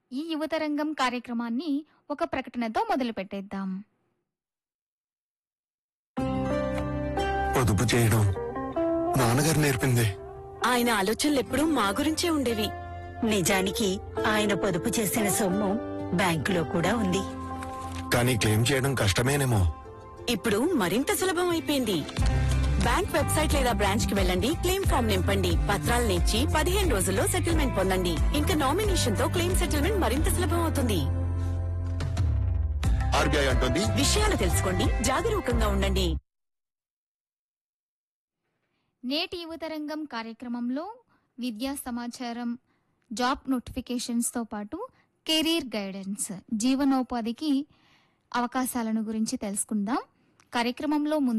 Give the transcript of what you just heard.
ఈ యువతరంగం కార్యక్రమాన్ని ఒక ప్రకటనతో మొదలు పెట్టేద్దాం పొదుపు చేయడం నాన్నగారు నేర్పింది ఆయన ఆలోచనలు ఎప్పుడూ మా గురించే ఉండేవి నిజానికి ఆయన పొదుపు చేసిన సొమ్ము బ్యాంకులో కూడా ఉంది కానీ క్లెయిమ్ చేయడం కష్టమేనేమో ఇప్పుడు మరింత సులభం అయిపోయింది బ్యాంక్ వెబ్సైట్ లేదా బ్రాంచ్ కి వెళ్ళండి క్లెయిమ్ ఫామ్ నింపండి పత్రాలు ఇచ్చి పదిహేను రోజుల్లో సెటిల్మెంట్ పొందండి ఇంకా నామినేషన్ తో క్లెయిమ్ సెటిల్మెంట్ మరింత సులభం అవుతుంది ఆర్బీఐ అంటుంది విషయాలు తెలుసుకోండి జాగరూకంగా ఉండండి నేటి యువతరంగం కార్యక్రమంలో విద్యా సమాచారం జాబ్ నోటిఫికేషన్స్తో పాటు కెరీర్ గైడెన్స్ జీవనోపాధికి అవకాశాలను గురించి తెలుసుకుందాం కార్యక్రమంలో ముందు